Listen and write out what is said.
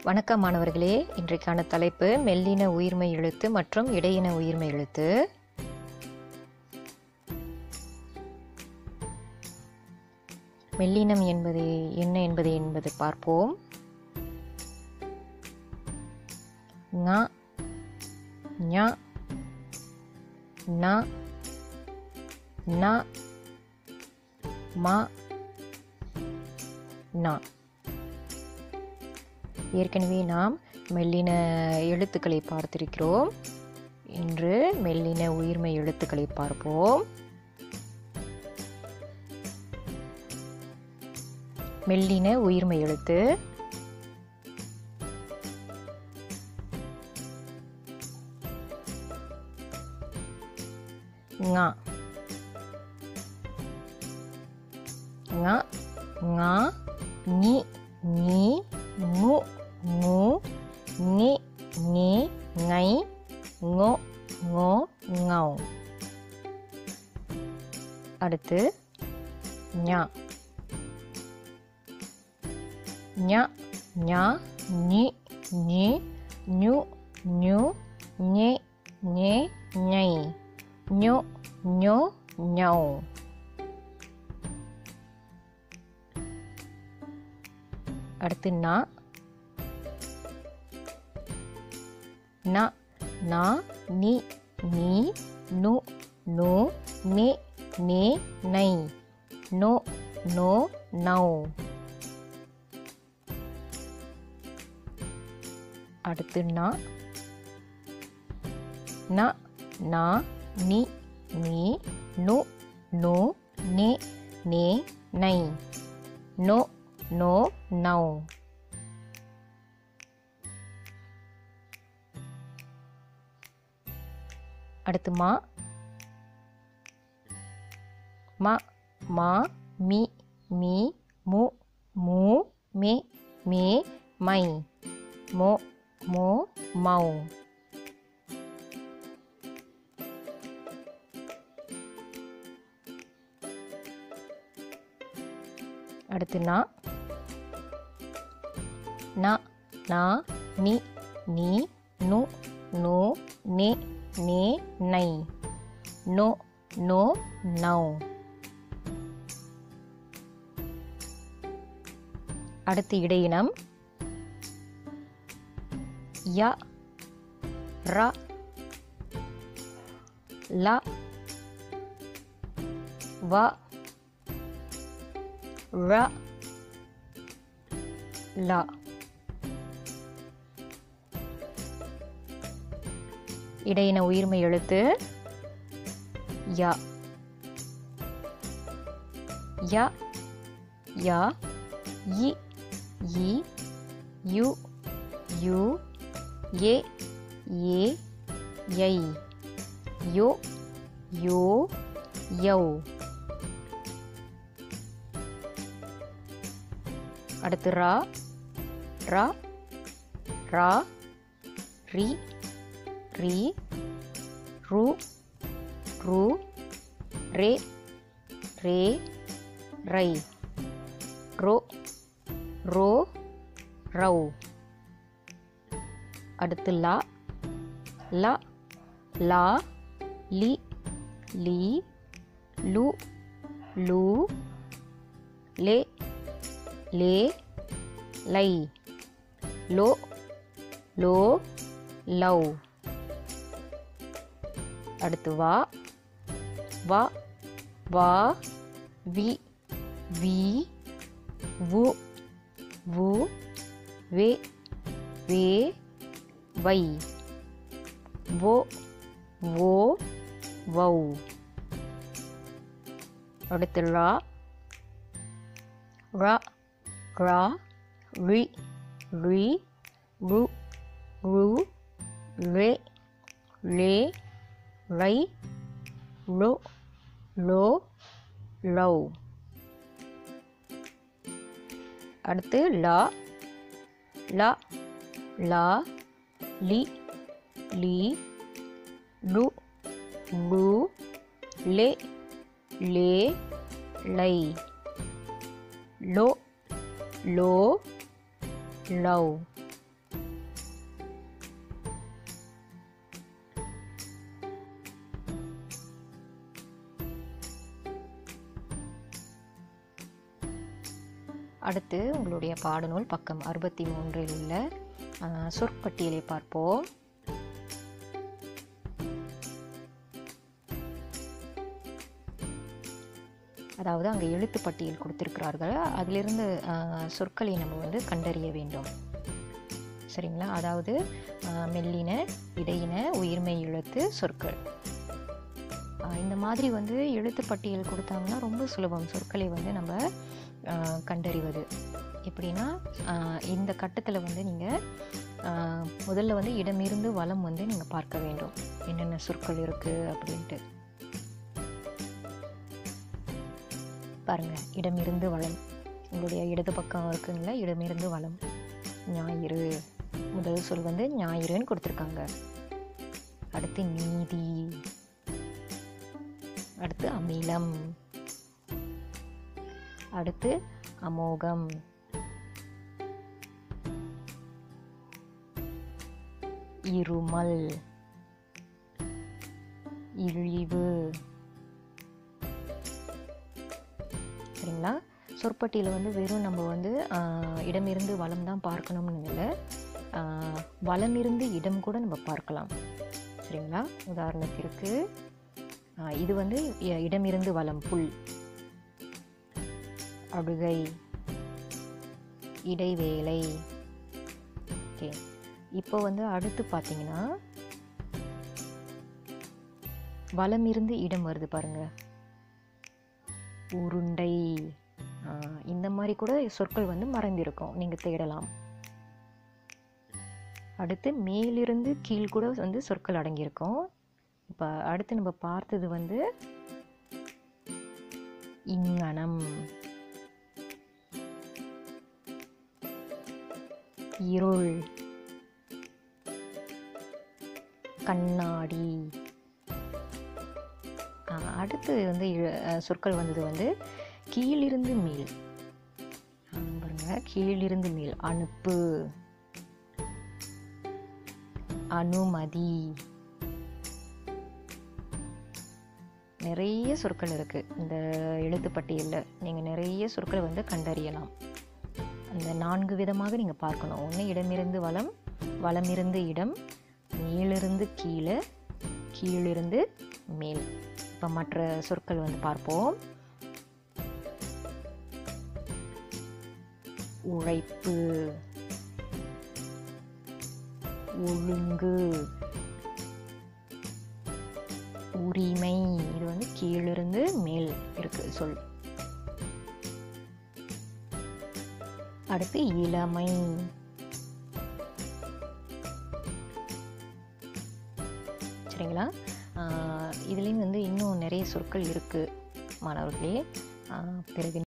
வணக்கம் மாணவர்களே இன்றைக்கான தலைப்பு மெல்லின உயிர்மை எழுத்து மற்றும் இடையின உயிர்மை எழுத்து மெல்லினம் என்பது என்ன என்பது என்பது பார்ப்போம் ங ஞ ந ந ம ந ஏற்கனவே நாம் மெல்லின எழுத்துக்களை பார்த்திருக்கிறோம் இன்று மெல்லின உயிர்மை எழுத்துக்களை பார்ப்போம் மெல்லின உயிர்மை எழுத்து ங ங ங ஞி ஞி ngụ ngú nghĩ nghĩ ngáy ngộ ngố ngầu அடுத்து ஞா ஞ ஞ ñி ñி ñu ñu ñe ñe nhை nhோ nhố nhầu அடுத்து நா ந நா நி நீ நு நு நே நே நை நோ நோ நௌ அடுத்து நா ந நா நி நீ நு நு நே நே நை நோ நோ நௌ அடுத்து மா ம மா மி மீ மு மூ மே மே மை மோ மோ மௌ அடுத்து நா ந நா நி நீ நு நோ நே நே நை நோ நோ நௌ அடுத்து இடையினம் ய ர ல வ ர ல இடையின உயிர்மை எழுத்து ய ய ய இ இ யு யு ஏ ஏ யை யோ யோ யௌ அடுத்து ரா ரா ரா ரி ரி ரு ரு ரே ரே ரை ரோ ரோ ரௌ அடுத்து லா ல லா லி லி லு லு லே லே லை லோ லோ லவ் அடுத்து வா வா வா வி வி வு வு வே வே வை wo wo வௌ அடுத்து ரா ரா ரா ரி ரி ரு ரு ரே லே ரை ரோ லோ லவ் அடுத்து லா லா லா லி லி lu lu லே லே லை லோ லோ லவ் அடுத்து உங்களுடைய பாடநூல் பக்கம் அறுபத்தி மூன்றில் உள்ள ஆஹ், சொற்பட்டியலை பார்ப்போம் அதாவது அங்கே எழுத்து பட்டியல் கொடுத்திருக்கிறார்கள் அதிலிருந்து ஆஹ், சொற்களை நம்ம வந்து கண்டறிய வேண்டும் சரிங்களா அதாவது ஆஹ், மெல்லின இடையின உயிர்மெய் எழுத்து சொற்கள் ஆஹ், இந்த மாதிரி வந்து எழுத்து பட்டியல் கொடுத்தாங்கன்னா ரொம்ப சுலபம் சொற்களை வந்து நம்ம ஆஹ், கண்டறிவது எப்படின்னா ஆஹ், இந்த கட்டத்தில் வந்து நீங்கள் முதல்ல வந்து இடமிருந்து வலம் வந்து நீங்கள் பார்க்க வேண்டும் என்னென்ன சொற்கள் இருக்குது அப்படின்ட்டு பாருங்க இடமிருந்து வளம் உங்களுடைய இடது பக்கம் இருக்குங்களா இடமிருந்து வளம் ஞாயிறு முதல் சொல் வந்து ஞாயிறுன்னு கொடுத்துருக்காங்க அடுத்து நீதி அடுத்து அமிலம் அடுத்து அமோகம் இருமல் இழிவு சரிங்களா சொற்பட்டியில் வந்து வெறும் நம்ம வந்து ஆஹ், இடமிருந்து வலம் தான் பார்க்கணும்னு இல்லை ஆஹ், வலமிருந்து இடம் கூட நம்ம பார்க்கலாம் சரிங்களா உதாரணத்திற்கு ஆஹ், இது வந்து இ- இடமிருந்து வலம் புல் அழுகை இடைவேளை ஓகே இப்போ வந்து அடுத்து பார்த்தீங்கன்னா வலமிருந்து இடம் வருது பாருங்க உருண்டை ஆ, இந்த மாதிரி கூட சொற்கள் வந்து மறைந்திருக்கும் நீங்கள் தேடலாம் அடுத்து மேலிருந்து கீழ் கூட வந்து சொற்கள் அடங்கியிருக்கும் இப்போ அடுத்து நம்ம பார்த்தது வந்து இங்கனம் இருள் கண்ணாடி ஆ, அடுத்து வந்து இழ- அ, சொற்கள் வந்தது வந்து கீழிருந்து மேல் ஆ, பாருங்க கீழிருந்து மேல் அனுப்பு அனுமதி நிறைய சொற்கள் இருக்கு இந்த எழுத்துப்பட்டியலில் நீங்கள் நிறைய சொற்களை வந்து கண்டறியலாம் அந்த நான்கு விதமாக நீங்கள் பார்க்கணும் ஒன்று இடமிருந்து வலம் வலமிருந்து இடம் மேலிருந்து கீழே கீழிருந்து மேல் இப்போ மற்ற சொற்கள் வந்து பார்ப்போம் உழைப்பு ஒழுங்கு உரிமை இது வந்து கீழிருந்து மேல் இருக்கு சொல் அடுத்து இளமை சரிங்களா ஆஹ் இதுலேயும் வந்து இன்னும் நிறைய சொற்கள் இருக்குது மாணவர்களே ஆஹ் பிறகு